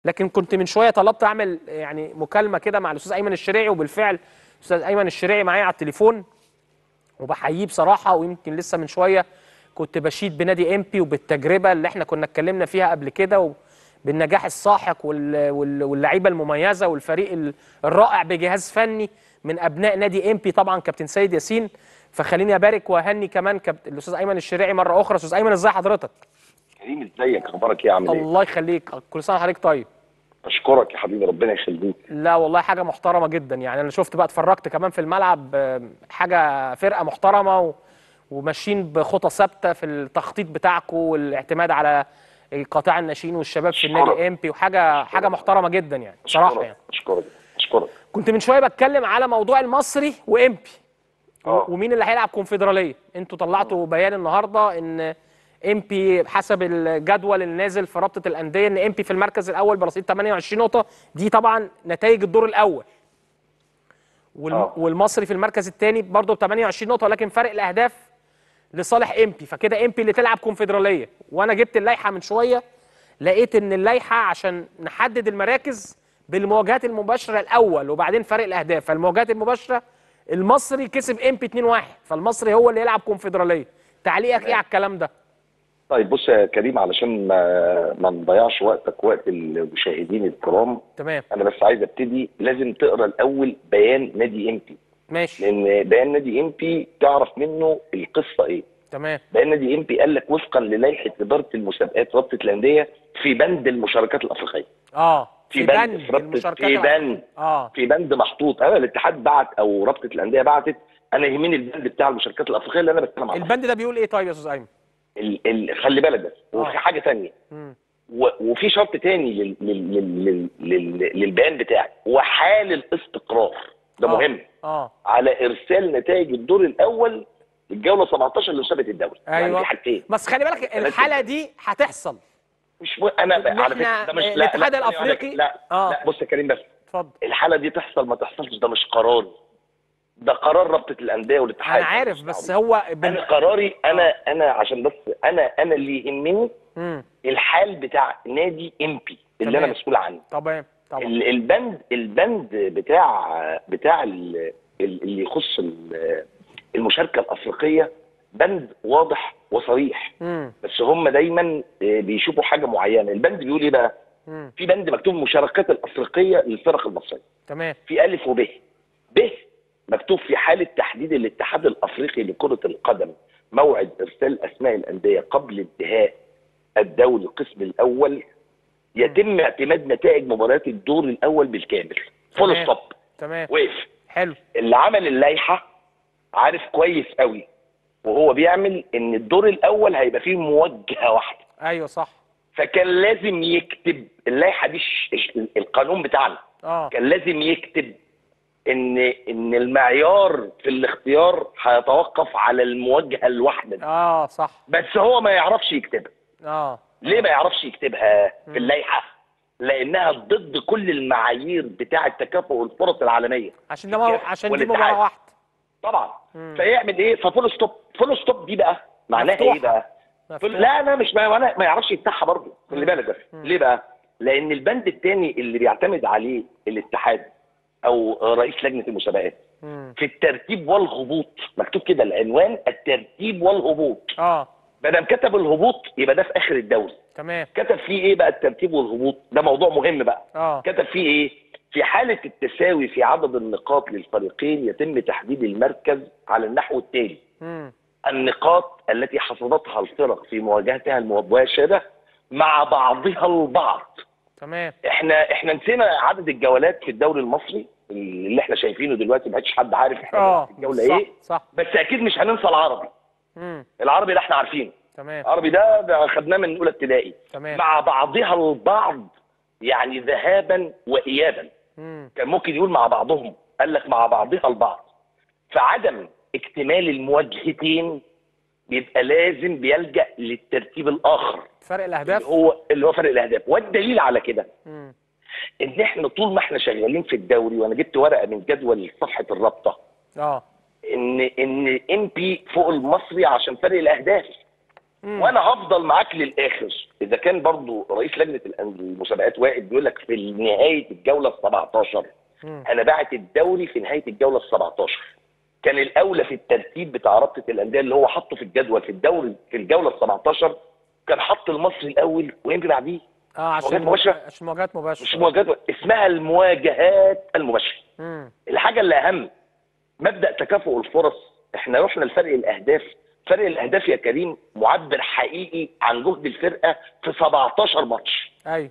لكن كنت من شويه طلبت اعمل يعني مكالمه كده مع الاستاذ ايمن الشريعي وبالفعل الاستاذ ايمن الشريعي معايا على التليفون وبحييه بصراحه ويمكن لسه من شويه كنت بشيد بنادي امبي وبالتجربه اللي احنا كنا اتكلمنا فيها قبل كده وبالنجاح الساحق وال- وال- واللعيبه المميزه والفريق ال- الرائع بجهاز فني من ابناء نادي امبي طبعا كابتن سيد ياسين فخليني ابارك واهني كمان كابت- الاستاذ ايمن الشريعي مره اخرى استاذ ايمن ازاي حضرتك كريم ازيك اخبارك ايه عامل ايه الله يخليك كل سنه وحضرتك طيب اشكرك يا حبيبي ربنا يخليك لا والله حاجه محترمه جدا يعني انا شفت بقى اتفرجت كمان في الملعب آه، حاجه فرقه محترمه و... وماشيين بخطى ثابته في التخطيط بتاعكم والاعتماد على قطاع الناشئين والشباب في أشكرك. النادي امبي وحاجه حاجه محترمه جدا يعني بصراحه يعني اشكرك اشكرك كنت من شويه بتكلم على موضوع المصري وامبي اه ومين اللي هيلعب كونفدراليه انتوا طلعتوا بيان النهارده ان امبي حسب الجدول اللي نازل في رابطه الانديه ان امبي في المركز الاول برصيد 28 نقطه دي طبعا نتائج الدور الاول والم... آه. والمصري في المركز الثاني برضه ب 28 نقطه ولكن فرق الاهداف لصالح امبي فكده امبي اللي تلعب كونفدراليه وانا جبت اللائحه من شويه لقيت ان اللائحه عشان نحدد المراكز بالمواجهات المباشره الاول وبعدين فرق الاهداف فالمواجهات المباشره المصري كسب امبي 2-1 فالمصري هو اللي يلعب كونفدراليه تعليقك ايه على الكلام ده طيب بص يا كريم علشان ما ما نضيعش وقتك وقت المشاهدين الكرام تمام انا بس عايز ابتدي لازم تقرا الاول بيان نادي امبي ماشي لان بيان نادي امبي تعرف منه القصه ايه تمام بيان نادي امبي قال لك وفقا للائحه اداره المسابقات رابطه الانديه في بند المشاركات الافريقيه اه في بند في رابطه المشاركات في الأفريقية. بند اه في بند محطوط انا الاتحاد بعت او رابطه الانديه بعتت انا يهمني البند بتاع المشاركات الافريقيه اللي انا بتكلم عنه البند ده بيقول ايه طيب يا استاذ ايمن ال ال خلي بالك بس آه. وفي حاجه ثانيه مم. وفي شرط تاني لل لل لل لل لل للبيان بتاعي وحال الاستقرار ده آه. مهم اه على ارسال نتائج الدور الاول الجوله 17 لمسابقه الدوري يعني ايوه دي حاجتين بس خلي بالك الحاله دي هتحصل مش م... انا إن على إحنا فكره ده مش لا الاتحاد لا لا الأفريقي- لا, آه. لا بص يا كريم بس اتفضل الحاله دي تحصل ما تحصلش ده مش قراري ده قرار رابطه الانديه والاتحاد انا عارف بس هو بن... انا قراري انا انا عشان بس انا انا اللي يهمني مم. الحال بتاع نادي امبي اللي تمام. انا مسؤول عنه طبعا طبعا ال- البند البند بتاع بتاع ال- ال- اللي يخص ال- المشاركه الافريقيه بند واضح وصريح مم. بس هم دايما آه، بيشوفوا حاجه معينه البند بيقول ايه بقى مم. في بند مكتوب المشاركات الافريقيه للفرق المصريه تمام في الف وب ب مكتوب في حاله تحديد الاتحاد الافريقي لكره القدم موعد ارسال اسماء الانديه قبل انتهاء الدوري القسم الاول يتم اعتماد نتائج مباريات الدور الاول بالكامل فول تمام. ستوب تمام وقف حلو اللي عمل اللائحه عارف كويس قوي وهو بيعمل ان الدور الاول هيبقى فيه موجهه واحده ايوه صح فكان لازم يكتب اللائحه دي ش- ش- القانون بتاعنا اه كان لازم يكتب ان ان المعيار في الاختيار هيتوقف على المواجهه الواحده دي اه صح بس هو ما يعرفش يكتبها اه ليه ما يعرفش يكتبها مم. في اللائحه لانها ضد كل المعايير بتاع تكافؤ الفرص العالميه عشان ده مو... الكاف عشان دي والاتحاد. مباراه واحده طبعا مم. فيعمل ايه ففول ستوب فول ستوب دي بقى معناها مفتوحة. ايه بقى مفتوح. لا انا مش ما, أنا ما يعرفش يفتحها برضه خلي بالك بس مم. ليه بقى لان البند الثاني اللي بيعتمد عليه الاتحاد او رئيس لجنه المسابقات مم. في الترتيب والهبوط مكتوب كده العنوان الترتيب والهبوط اه ما دام كتب الهبوط يبقى ده في اخر الدوري تمام كتب فيه ايه بقى الترتيب والهبوط ده موضوع مهم بقى اه كتب فيه ايه في حالة التساوي في عدد النقاط للفريقين يتم تحديد المركز على النحو التالي مم. النقاط التي حصدتها الفرق في مواجهتها المباشرة مع بعضها البعض تمام احنا احنا نسينا عدد الجولات في الدوري المصري اللي احنا شايفينه دلوقتي ما حدش حد عارف احنا اه في الجولة صح ايه صح بس اكيد مش هننسى العربي مم. العربي ده احنا عارفينه تمام العربي ده, ده خدناه من اولى ابتدائي تمام مع بعضها البعض يعني ذهابا وايابا مم. كان ممكن يقول مع بعضهم قال لك مع بعضها البعض فعدم اكتمال المواجهتين بيبقى لازم بيلجأ للترتيب الآخر فرق اللي الاهداف هو اللي هو فرق الأهداف والدليل على كده مم. إن إحنا طول ما إحنا شغالين في الدوري وأنا جبت ورقة من جدول صفحة الرابطة اه إن إن إم بي فوق المصري عشان فرق الأهداف وانا هفضل معاك للاخر اذا كان برضو رئيس لجنه الأن- المسابقات واقف بيقول لك في نهايه الجوله ال 17 انا باعت الدوري في نهايه الجوله ال 17 كان الاولى في الترتيب بتاع رابطه الانديه اللي هو حطه في الجدول في الدوري في الجوله ال 17 كان حط المصري الاول ويمكن بعديه اه عشان مواجهات مباشرة؟ عشان مواجهات مباشره مش مواجهات اسمها المواجهات المباشره مم. الحاجه اللي اهم مبدا تكافؤ الفرص احنا رحنا لفرق الاهداف فرق الاهداف يا كريم معبر حقيقي عن جهد الفرقه في 17 ماتش ايوه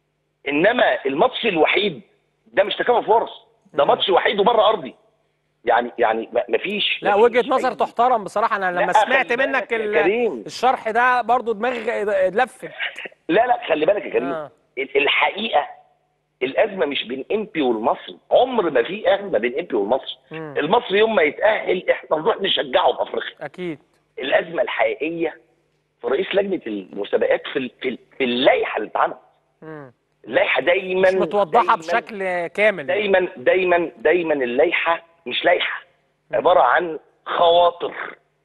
انما الماتش الوحيد ده مش تكافؤ فرص ده ماتش وحيد وبره ارضي يعني يعني ما- مفيش لا مفيش وجهه نظر أي- تحترم بصراحه انا لما لا، سمعت خلي بالك منك يا ال- كريم. الشرح ده برضو دماغي لفت لا لا خلي بالك يا كريم آه. ال- الحقيقه الازمه مش بين امبي والمصري عمر ما في ازمه بين امبي والمصري مم. المصري يوم ما يتاهل احنا نروح نشجعه في افريقيا اكيد الازمه الحقيقيه في رئيس لجنه المسابقات في ال- في ال- في اللائحه اللي اتعملت مم. اللائحه دايما مش متوضحه دايماً- بشكل كامل دايما دايما دايما اللائحه مش لائحه عباره عن خواطر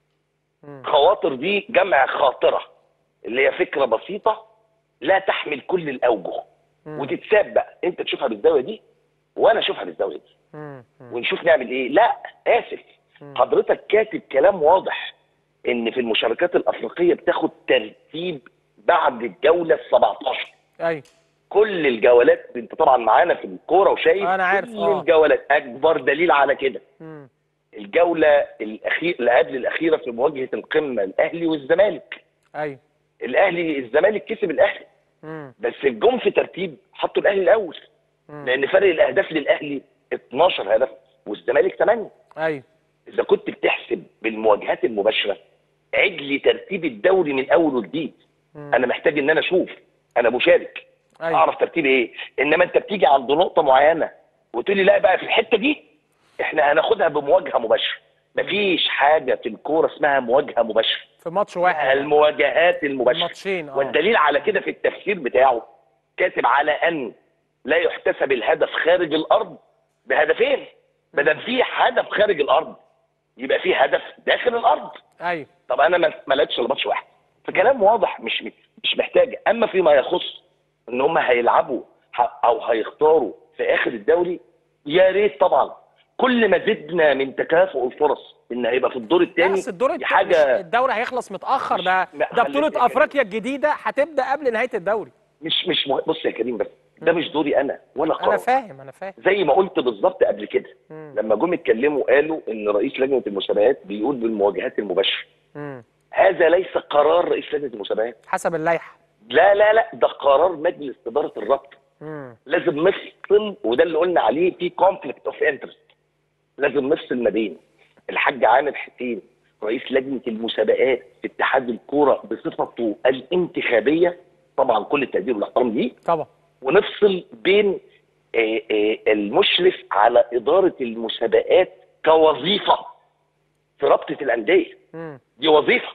مم. خواطر دي جمع خاطره اللي هي فكره بسيطه لا تحمل كل الاوجه مم. وتتساب بقى انت تشوفها بالزاويه دي وانا اشوفها بالزاويه دي مم. مم. ونشوف نعمل ايه لا اسف حضرتك كاتب كلام واضح ان في المشاركات الافريقيه بتاخد ترتيب بعد الجوله ال 17 ايوه كل الجولات انت طبعا معانا في الكوره وشايف أنا عارف، كل آه. الجولات اكبر دليل على كده مم. الجوله الاخير اللي قبل الاخيره في مواجهه القمه الاهلي والزمالك ايوه الاهلي الزمالك كسب الاهلي مم. بس الجم في ترتيب حطوا الاهلي الاول مم. لان فرق الاهداف للاهلي 12 هدف والزمالك 8 ايوه اذا كنت بتحسب بالمواجهات المباشره عد لي ترتيب الدوري من اول وجديد مم. انا محتاج ان انا اشوف انا مشارك ايوه اعرف ترتيبي ايه انما انت بتيجي عند نقطه معينه وتقول لي لا بقى في الحته دي احنا هناخدها بمواجهه مباشره مفيش حاجه في الكوره اسمها مواجهه مباشره في ماتش واحد المواجهات المباشره ماتشين اه والدليل على كده في التفسير بتاعه كاتب على ان لا يحتسب الهدف خارج الارض بهدفين ما دام في هدف خارج الارض يبقى في هدف داخل الارض ايوه طب انا ما ما لقيتش الا ماتش واحد فكلام واضح مش مش محتاج اما فيما يخص ان هم هيلعبوا ه- او هيختاروا في اخر الدوري يا ريت طبعا كل ما زدنا من تكافؤ الفرص ان هيبقى في الدور لا الثاني بس الدور دي التاني حاجه الدوري هيخلص متاخر ده لا، ده خلي بطوله بالك. افريقيا الجديده هتبدا قبل نهايه الدوري مش مش مه... بص يا كريم بس ده مش دوري انا ولا انا قرار فاهم انا فاهم زي ما قلت بالظبط قبل كده مم. لما جم اتكلموا قالوا ان رئيس لجنه المسابقات بيقول بالمواجهات المباشره مم. هذا ليس قرار رئيس لجنه المسابقات حسب اللائحه لا لا لا ده قرار مجلس اداره الرابطه مم. لازم نفصل وده اللي قلنا عليه في كونفليكت اوف انترست لازم نفصل ما بين الحاج عامر حسين رئيس لجنه المسابقات في اتحاد الكوره بصفته الانتخابيه طبعا كل التقدير والاحترام ليه طبعا ونفصل بين آه، آه، المشرف على اداره المسابقات كوظيفه في رابطه الانديه مم. دي وظيفه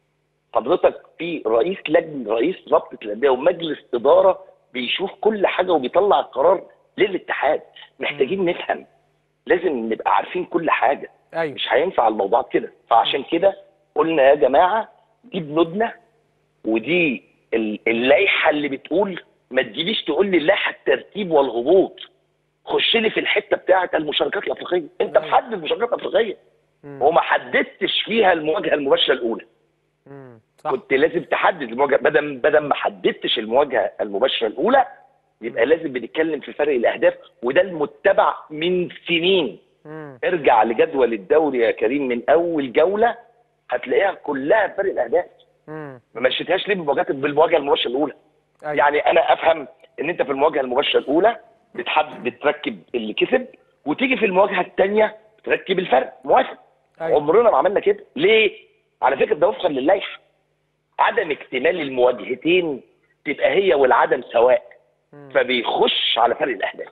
حضرتك في رئيس لجنه رئيس رابطه الانديه ومجلس اداره بيشوف كل حاجه وبيطلع قرار للاتحاد محتاجين نفهم لازم نبقى عارفين كل حاجه ايوه مش هينفع الموضوعات كده فعشان كده قلنا يا جماعه دي بنودنا ودي ال- اللائحه اللي بتقول ما تجيليش تقول لي اللائحه الترتيب والهبوط خش لي في الحته بتاعه المشاركات الافريقيه انت أيوة. محدد مشاركات افريقيه مم. وما حددتش فيها المواجهه المباشره الاولى مم. صح كنت لازم تحدد المواجهه بدل بدل ما حددتش المواجهه المباشره الاولى يبقى لازم بنتكلم في فرق الاهداف وده المتبع من سنين مم. ارجع لجدول الدوري يا كريم من اول جوله هتلاقيها كلها فرق الاهداف مم. ما مشيتهاش ليه بالمواجهات بالمواجهه المباشره الاولى ايوه يعني انا افهم ان انت في المواجهه المباشره الاولى بتحدد بتركب اللي كسب وتيجي في المواجهه الثانيه تركب الفرق موافق ايوه عمرنا ما عملنا كده ليه على فكره ده وفقا للائحه عدم اكتمال المواجهتين تبقى هي والعدم سواء مم. فبيخش على فرق الاهداف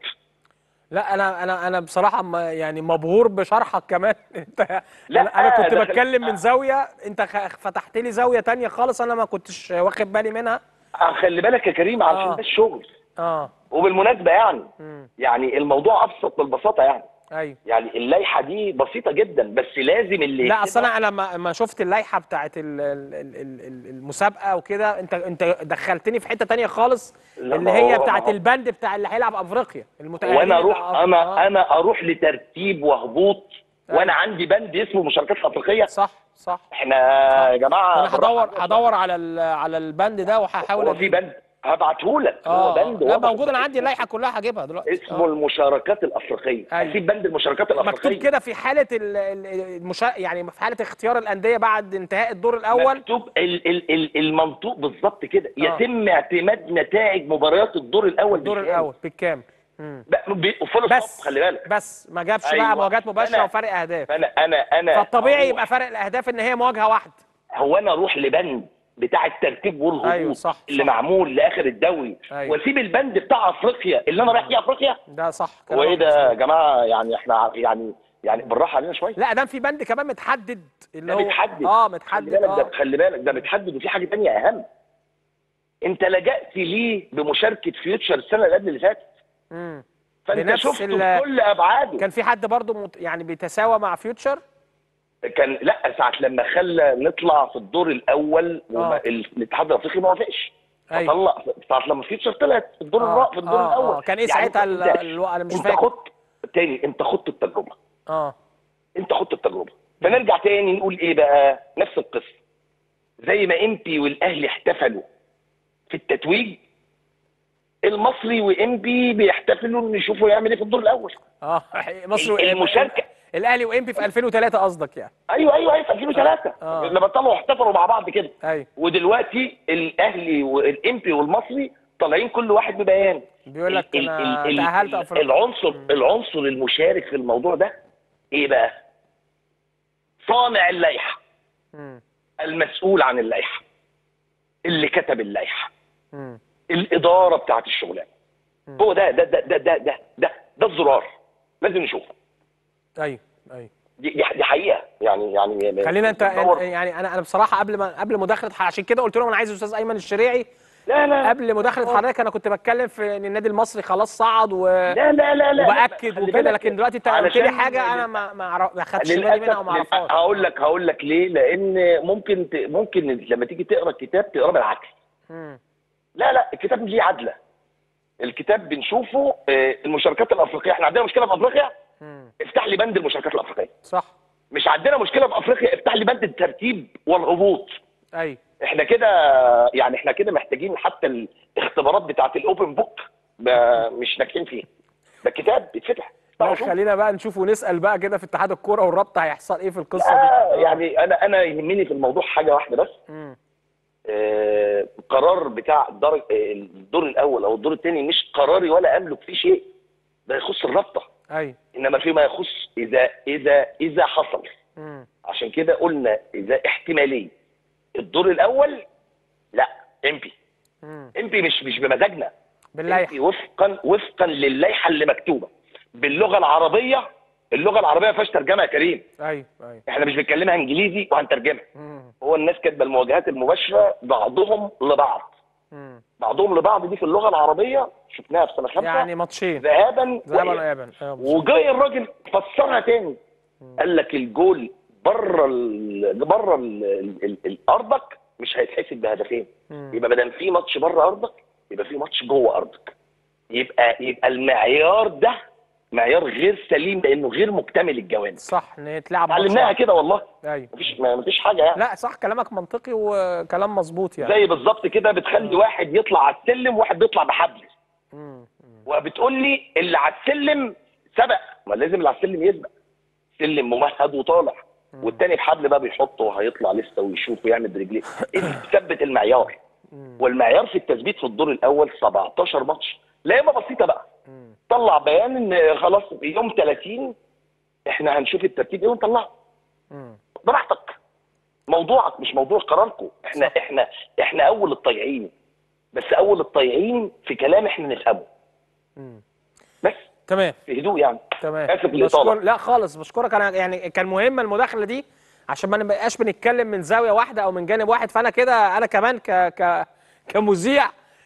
لا انا انا انا بصراحه ما يعني مبهور بشرحك كمان انت لا، انا أنا كنت ده- بتكلم من زاويه انت خ- فتحت لي زاويه تانية خالص انا ما كنتش واخد بالي منها آه، خلي بالك يا كريم علشان آه. ده الشغل اه وبالمناسبه يعني مم. يعني الموضوع ابسط بالبساطه يعني ايوه يعني اللائحه دي بسيطه جدا بس لازم اللي لا اصل يكتبها- انا لما لما شفت اللائحه بتاعت ال- ال- ال- ال- المسابقه وكده انت انت دخلتني في حته تانية خالص لا، اللي ما هي هو- بتاعت ما هو- البند بتاع اللي هيلعب افريقيا المتاهلين وانا اللي اروح أف- انا آه. انا اروح لترتيب وهبوط أيوة. وانا عندي بند اسمه المشاركات الافريقيه صح صح احنا يا جماعه انا هدور بالراحة. هدور على ال- على البند ده وهحاول هو في أجيب- بند هبعته لك هو اه بند لا واضح. موجود انا عندي اللائحه كلها هجيبها دلوقتي اسمه آه. المشاركات الافريقيه أيوة. اسيب بند المشاركات الافريقيه مكتوب كده في حاله ال- ال- المشا... يعني في حاله اختيار الانديه بعد انتهاء الدور الاول مكتوب ال ال ال المنطوق بالظبط كده آه. يتم اعتماد نتائج مباريات الدور الاول الدور بالكامل. الاول بالكامل مم. ب- ب- وفول بس ستوب خلي بالك بس ما جابش أيوة. بقى مواجهات مباشره أنا- وفرق اهداف فانا انا انا فالطبيعي أروح- يبقى فرق الاهداف ان هي مواجهه واحده هو انا اروح لبند بتاع الترتيب والهبوط أيوة، صح، اللي صح. معمول لاخر الدوري أيوة. واسيب البند بتاع افريقيا اللي انا رايح فيه افريقيا ده صح هو ايه كلامك ده يا مظبوط. جماعه يعني احنا يعني يعني بالراحه علينا شويه لا ده في بند كمان متحدد اللي ده هو متحدد اه خلي متحدد بالك ده اه خلي بالك ده متحدد وفي حاجه تانية اهم انت لجأت ليه بمشاركه فيوتشر السنه اللي قبل اللي فاتت مم. فانت بنفس شفته ال- بكل ابعاده كان في حد برضو مت... يعني بيتساوى مع فيوتشر كان لا ساعه لما خلى نطلع في الدور الاول وما آه. ال- الاتحاد الافريقي ما وافقش أيوة. فطلع ساعه لما فيوتشر طلعت في الدور آه، الرابع في الدور آه، الاول آه. كان إيه يعني ساعتها انت, ال- انت, ال- أنا مش انت فاكر. خدت تاني انت خدت التجربه اه انت خدت التجربه فنرجع تاني نقول ايه بقى نفس القصه زي ما امبي والاهلي احتفلوا في التتويج المصري وامبي بيحتفلوا ان يشوفوا يعمل ايه في الدور الاول اه مصر المشاركه الاهلي وامبي في 2003 قصدك يعني ايوه ايوه ايوه في 2003 آه. لما طلعوا احتفلوا مع بعض كده ايوه ودلوقتي الاهلي والامبي والمصري طالعين كل واحد ببيان بيقول لك ال- انا ال- ال- تاهلت ال- افريقيا العنصر العنصر المشارك في الموضوع ده ايه بقى؟ صانع اللائحه مم. المسؤول عن اللائحه اللي كتب اللائحه مم. الاداره بتاعت الشغلانه هو ده ده ده ده ده ده ده, ده الزرار لازم نشوفه ايوه ايوه دي, دي دي حقيقه يعني يعني خلينا انت ندور- يعني انا انا بصراحه قبل ما قبل مداخله عشان كده قلت لهم انا عايز الاستاذ ايمن الشريعي لا لا قبل مداخله حضرتك انا كنت بتكلم في ان النادي المصري خلاص صعد و... لا لا لا لا وباكد خلي وكده بالك لكن دلوقتي انت قلت لي علشان- حاجه انا ما ما أعرف- ما خدتش بالي منها او ما للاسف اعرفهاش هقول لك هقول لك ليه لان ممكن ت... ممكن لما تيجي تقرا الكتاب تقراه بالعكس مم. لا لا الكتاب ليه عدله الكتاب بنشوفه آه، المشاركات الافريقيه احنا عندنا مشكله في افريقيا مم. افتح لي بند المشاركات الافريقيه صح مش عندنا مشكله في افريقيا افتح لي بند الترتيب والهبوط ايوه احنا كده يعني احنا كده محتاجين حتى الاختبارات بتاعت الاوبن بوك ب- مش ناجحين فيها ده الكتاب بيتفتح لا تعالوا شوف. خلينا بقى نشوف ونسال بقى كده في اتحاد الكوره والرابطه هيحصل ايه في القصه آه دي يعني انا انا يهمني في الموضوع حاجه واحده بس مم. آه، قرار بتاع الدرج آه، الدور الاول او الدور الثاني مش قراري ولا املك فيه شيء ده يخص الرابطه ايوه انما فيما يخص اذا اذا اذا حصل مم. عشان كده قلنا اذا احتماليه الدور الاول لا امبي مم. امبي مش مش بمزاجنا باللائحه امبي وفقا وفقا للائحه اللي مكتوبه باللغه العربيه اللغه العربيه ما فيهاش ترجمه يا كريم ايوه ايوه احنا مش بنتكلمها انجليزي وهنترجمها مم. هو الناس كاتبه المواجهات المباشره بعضهم لبعض مم. بعضهم لبعض دي في اللغه العربيه شفناها في سنه خمسه يعني ماتشين ذهابا ذهابا وإيابا. وايابا أيوة بالظبط. وجاي الراجل فسرها تاني قال لك الجول بره ال... بره ال... ال... ال... ارضك مش هيتحسب بهدفين مم. يبقى ما دام في ماتش بره ارضك يبقى في ماتش جوه ارضك يبقى يبقى المعيار ده معيار غير سليم لانه غير مكتمل الجوانب صح ان يتلعب ماتش علمناها واحد. كده والله ايوه مفيش ما مفيش حاجه يعني لا صح كلامك منطقي وكلام مظبوط يعني زي بالظبط كده بتخلي واحد يطلع على السلم وواحد بيطلع بحبل مم. مم. وبتقول لي اللي على السلم سبق ما لازم اللي على السلم يسبق سلم ممهد وطالع والتاني بحبل بقى بيحطه وهيطلع لسه ويشوف ويعمل برجليه انت بتثبت المعيار مم. والمعيار في التثبيت في الدور الاول 17 ماتش لا اما بسيطه بقى مم. طلع بيان ان خلاص يوم 30 احنا هنشوف الترتيب ايه ونطلعه مم. براحتك موضوعك مش موضوع قراركم احنا صح. احنا احنا اول الطيعين بس اول الطيعين في كلام احنا نفهمه مم. بس تمام في هدوء يعني تمام آسف للإطالة. بشكر لا خالص بشكرك انا يعني كان مهمه المداخله دي عشان ما نبقاش بنتكلم من زاويه واحده او من جانب واحد فانا كده انا كمان ك ك كمذيع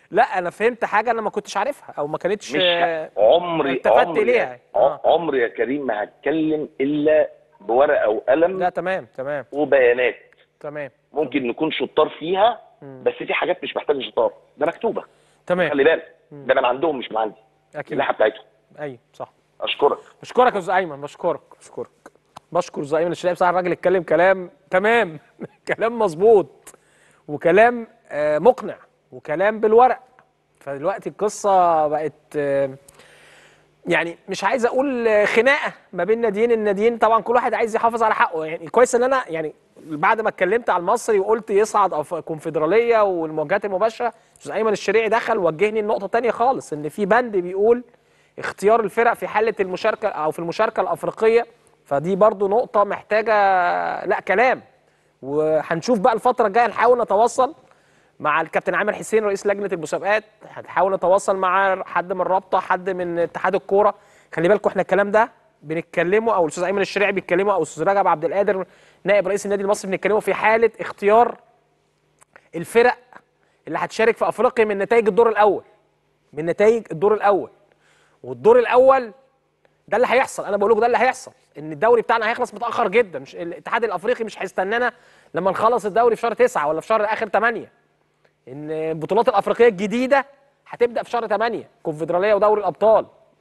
لا انا فهمت حاجه انا ما كنتش عارفها او ما كانتش مش آه، عمري التفت عمري إليها. ع- آه. عمري يا كريم ما هتكلم الا بورقه وقلم لا تمام تمام وبيانات تمام ممكن نكون شطار فيها بس في حاجات مش محتاجه شطار ده مكتوبه تمام خلي بالك ده انا من عندهم مش من عندي اكيد اللائحه بتاعتهم ايوه صح اشكرك بشكرك يا استاذ ايمن بشكرك بشكرك بشكر استاذ ايمن الشريعي بصراحه الراجل اتكلم كلام تمام كلام مظبوط وكلام آه، مقنع وكلام بالورق فدلوقتي القصه بقت آه، يعني مش عايز اقول آه، خناقه ما بين ناديين الناديين طبعا كل واحد عايز يحافظ على حقه يعني كويس ان انا يعني بعد ما اتكلمت على المصري وقلت يصعد أو كونفدراليه والمواجهات المباشره استاذ ايمن الشريعي دخل وجهني لنقطه تانية خالص ان في بند بيقول اختيار الفرق في حاله المشاركه او في المشاركه الافريقيه فدي برضو نقطه محتاجه لا كلام وهنشوف بقى الفتره الجايه نحاول نتواصل مع الكابتن عامر حسين رئيس لجنه المسابقات هنحاول نتواصل مع حد من الرابطه حد من اتحاد الكوره خلي بالكم احنا الكلام ده بنتكلمه او الاستاذ ايمن الشريعي بيتكلمه او الاستاذ رجب عبد القادر نائب رئيس النادي المصري بنتكلمه في حاله اختيار الفرق اللي هتشارك في افريقيا من نتائج الدور الاول من نتائج الدور الاول والدور الاول ده اللي هيحصل انا بقول لكم ده اللي هيحصل ان الدوري بتاعنا هيخلص متاخر جدا مش الاتحاد الافريقي مش هيستنانا لما نخلص الدوري في شهر تسعة ولا في شهر اخر 8 ان البطولات الافريقيه الجديده هتبدا في شهر 8 كونفدراليه ودوري الابطال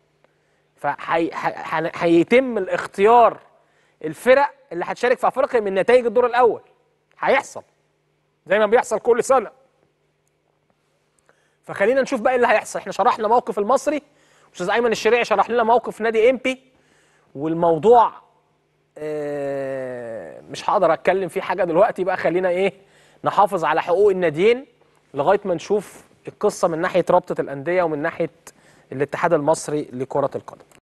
فهيتم الاختيار الفرق اللي هتشارك في افريقيا من نتائج الدور الاول هيحصل زي ما بيحصل كل سنه فخلينا نشوف بقى ايه اللي هيحصل احنا شرحنا موقف المصري استاذ ايمن الشريعي شرح لنا موقف نادي امبي والموضوع آه، مش هقدر اتكلم فيه حاجه دلوقتي بقى خلينا ايه نحافظ على حقوق الناديين لغايه ما نشوف القصه من ناحيه رابطه الانديه ومن ناحيه الاتحاد المصري لكره القدم